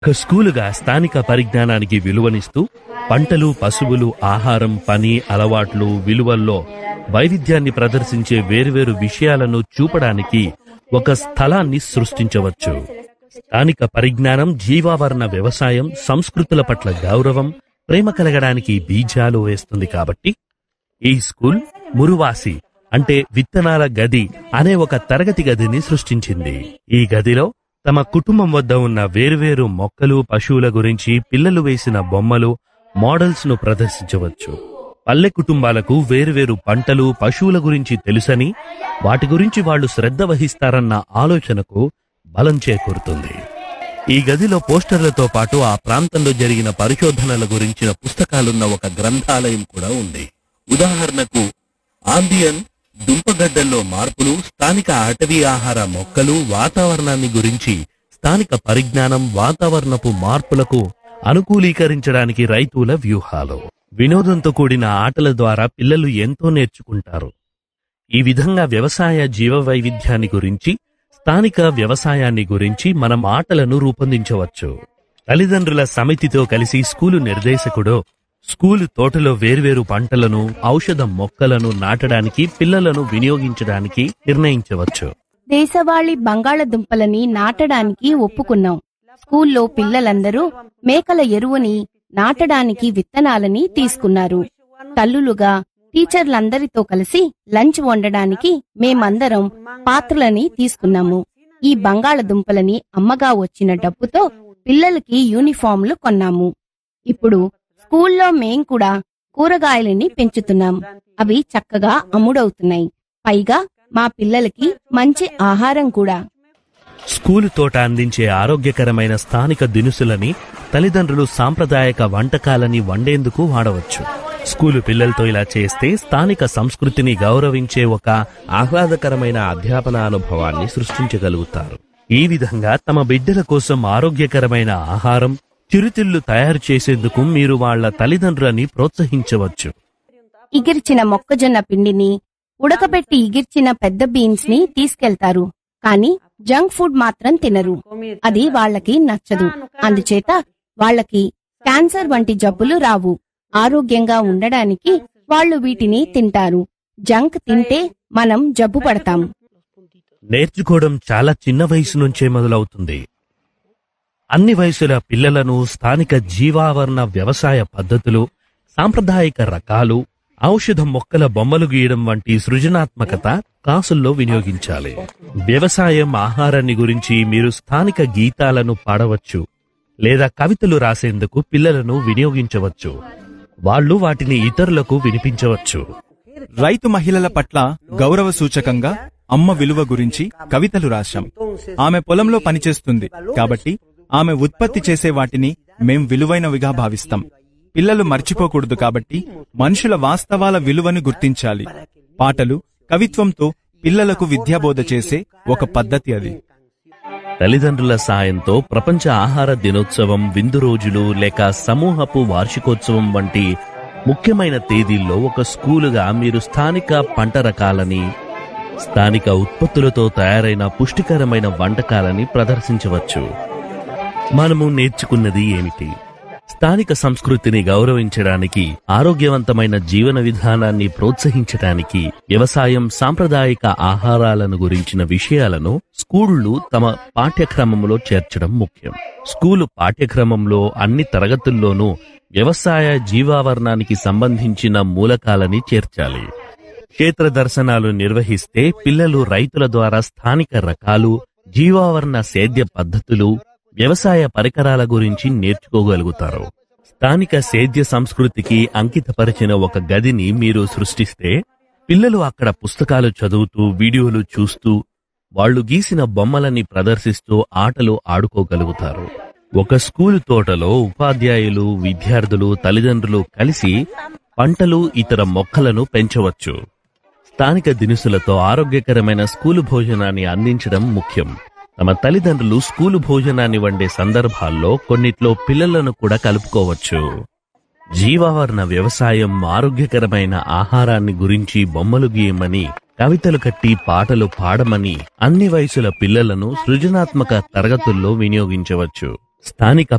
ఒక స్కూలుగా స్థానిక పరిజ్ఞానానికి విలువనిస్తూ పంటలు పశువులు ఆహారం పని అలవాట్లు విలువల్లో వైవిధ్యాన్ని ప్రదర్శించే వేర్వేరు విషయాలను చూపడానికి ఒక స్థలాన్ని సృష్టించవచ్చు స్థానిక పరిజ్ఞానం జీవావరణ వ్యవసాయం సంస్కృతుల పట్ల గౌరవం ప్రేమ కలగడానికి బీజాలు వేస్తుంది కాబట్టి ఈ స్కూల్ మురువాసి అంటే విత్తనాల గది అనే ఒక తరగతి గదిని సృష్టించింది ఈ గదిలో తమ కుటుంబం వద్ద ఉన్న వేర్వేరు మొక్కలు పశువుల గురించి పిల్లలు వేసిన బొమ్మలు మోడల్స్ ను ప్రదర్శించవచ్చు పల్లె కుటుంబాలకు వేర్వేరు పంటలు పశువుల గురించి తెలుసని వాటి గురించి వాళ్ళు శ్రద్ధ వహిస్తారన్న ఆలోచనకు బలం చేకూరుతుంది ఈ గదిలో పోస్టర్లతో పాటు ఆ ప్రాంతంలో జరిగిన పరిశోధనల గురించిన పుస్తకాలున్న ఒక గ్రంథాలయం కూడా ఉంది ఉదాహరణకు ఆంబియన్ దుంపగడ్డల్లో మార్పులు స్థానిక అటవీ ఆహార మొక్కలు వాతావరణాన్ని గురించి స్థానిక పరిజ్ఞానం వాతావరణపు మార్పులకు అనుకూలీకరించడానికి రైతుల వ్యూహాలు వినోదంతో కూడిన ఆటల ద్వారా పిల్లలు ఎంతో నేర్చుకుంటారు ఈ విధంగా వ్యవసాయ జీవ వైవిధ్యాన్ని గురించి స్థానిక వ్యవసాయాన్ని గురించి మనం ఆటలను రూపొందించవచ్చు తల్లిదండ్రుల సమితితో కలిసి స్కూలు నిర్దేశకుడు స్కూలు తోటలో వేర్వేరు పంటలను ఔషధ మొక్కలను నాటడానికి పిల్లలను వినియోగించడానికి నిర్ణయించవచ్చు దేశవాళీ బంగాళదుంపలని నాటడానికి ఒప్పుకున్నాం స్కూల్లో పిల్లలందరూ మేకల ఎరువుని నాటడానికి విత్తనాలని తీసుకున్నారు తల్లులుగా టీచర్లందరితో కలిసి లంచ్ వండడానికి మేమందరం పాత్రలని తీసుకున్నాము ఈ బంగాళదుంపలని అమ్మగా వచ్చిన డబ్బుతో పిల్లలకి యూనిఫామ్లు కొన్నాము ఇప్పుడు స్కూల్లో మేం కూడా కూరగాయలని పెంచుతున్నాం అవి చక్కగా అమ్ముడవుతున్నాయి పైగా మా పిల్లలకి మంచి ఆహారం కూడా స్కూలు తోట అందించే ఆరోగ్యకరమైన స్థానిక దినుసులని తల్లిదండ్రులు సాంప్రదాయక వంటకాలని వండేందుకు వాడవచ్చు స్కూలు పిల్లలతో ఇలా చేస్తే స్థానిక సంస్కృతిని గౌరవించే ఒక ఆహ్లాదకరమైన అధ్యాపన అనుభవాన్ని సృష్టించగలుగుతారు ఈ విధంగా తమ బిడ్డల కోసం ఆరోగ్యకరమైన ఆహారం చిరుతిళ్లు తయారు చేసేందుకు మీరు వాళ్ళ తల్లిదండ్రులని ప్రోత్సహించవచ్చు ఇగిర్చిన మొక్కజొన్న పిండిని ఉడకబెట్టి ఇగిర్చిన పెద్ద బీన్స్ ని తీసుకెళ్తారు కానీ జంక్ ఫుడ్ మాత్రం తినరు అది వాళ్ళకి నచ్చదు అందుచేత వాళ్ళకి క్యాన్సర్ వంటి జబ్బులు రావు ఆరోగ్యంగా ఉండడానికి వాళ్ళు వీటిని తింటారు జంక్ తింటే మనం జబ్బు పడతాం నేర్చుకోవడం చాలా చిన్న వయసు నుంచే మొదలవుతుంది అన్ని వయసుల పిల్లలను స్థానిక జీవావరణ వ్యవసాయ పద్ధతులు సాంప్రదాయిక రకాలు ఔషధ మొక్కల బొమ్మలు గీయడం వంటి సృజనాత్మకత క్లాసుల్లో వినియోగించాలి వ్యవసాయం ఆహారాన్ని గురించి మీరు స్థానిక గీతాలను పాడవచ్చు లేదా కవితలు రాసేందుకు పిల్లలను వినియోగించవచ్చు వాళ్ళు వాటిని ఇతరులకు వినిపించవచ్చు రైతు మహిళల పట్ల గౌరవ సూచకంగా అమ్మ విలువ గురించి కవితలు రాశాం ఆమె పొలంలో పనిచేస్తుంది కాబట్టి ఆమె ఉత్పత్తి చేసే వాటిని మేం విలువైనవిగా భావిస్తాం పిల్లలు మర్చిపోకూడదు కాబట్టి మనుషుల వాస్తవాల విలువను గుర్తించాలి పాటలు కవిత్వంతో పిల్లలకు విద్యాబోధ చేసే ఒక పద్ధతి అది తల్లిదండ్రుల సాయంతో ప్రపంచ ఆహార దినోత్సవం విందు రోజులు లేక సమూహపు వార్షికోత్సవం వంటి ముఖ్యమైన తేదీల్లో ఒక స్కూలుగా మీరు స్థానిక పంట రకాలని స్థానిక ఉత్పత్తులతో తయారైన పుష్టికరమైన వంటకాలని ప్రదర్శించవచ్చు మనము నేర్చుకున్నది ఏమిటి స్థానిక సంస్కృతిని గౌరవించడానికి ఆరోగ్యవంతమైన జీవన విధానాన్ని ప్రోత్సహించడానికి వ్యవసాయం సాంప్రదాయిక ఆహారాలను గురించిన విషయాలను స్కూళ్లు తమ పాఠ్యక్రమంలో చేర్చడం ముఖ్యం స్కూలు పాఠ్యక్రమంలో అన్ని తరగతుల్లోనూ వ్యవసాయ జీవావరణానికి సంబంధించిన మూలకాలని చేర్చాలి క్షేత్ర దర్శనాలు నిర్వహిస్తే పిల్లలు రైతుల ద్వారా స్థానిక రకాలు జీవావరణ సేద్య పద్ధతులు వ్యవసాయ పరికరాల గురించి నేర్చుకోగలుగుతారు స్థానిక సేద్య సంస్కృతికి అంకితపరిచిన ఒక గదిని మీరు సృష్టిస్తే పిల్లలు అక్కడ పుస్తకాలు చదువుతూ వీడియోలు చూస్తూ వాళ్ళు గీసిన బొమ్మలని ప్రదర్శిస్తూ ఆటలు ఆడుకోగలుగుతారు ఒక స్కూలు తోటలో ఉపాధ్యాయులు విద్యార్థులు తల్లిదండ్రులు కలిసి పంటలు ఇతర మొక్కలను పెంచవచ్చు స్థానిక దినుసులతో ఆరోగ్యకరమైన స్కూలు భోజనాన్ని అందించడం ముఖ్యం తమ తల్లిదండ్రులు స్కూలు భోజనాన్ని వండే సందర్భాల్లో కొన్నిట్లో పిల్లలను కూడా కలుపుకోవచ్చు జీవావరణ వ్యవసాయం ఆరోగ్యకరమైన ఆహారాన్ని గురించి బొమ్మలు గీయమని కవితలు కట్టి పాటలు పాడమని అన్ని వయసుల పిల్లలను సృజనాత్మక తరగతుల్లో వినియోగించవచ్చు స్థానిక